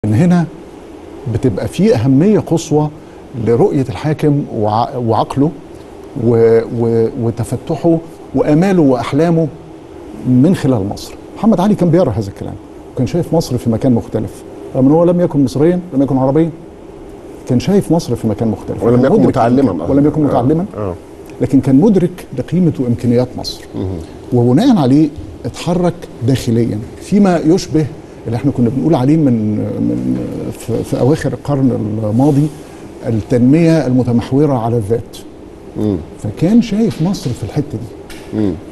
ان هنا بتبقى في اهميه قصوى لرؤيه الحاكم وع- وعقله و و وتفتحه واماله واحلامه من خلال مصر. محمد علي كان بيرى هذا الكلام وكان شايف مصر في مكان مختلف رغم ان هو لم يكن مصريا لم يكن عربيا كان شايف مصر في مكان مختلف ولم كان يكن مدرك متعلما ولم يكن متعلما اه لكن كان مدرك لقيمه وامكانيات مصر وبناء عليه اتحرك داخليا فيما يشبه اللي احنا كنا بنقول عليه من من في, في اواخر القرن الماضي التنميه المتمحوره على الذات مم. فكان شايف مصر في الحته دي مم.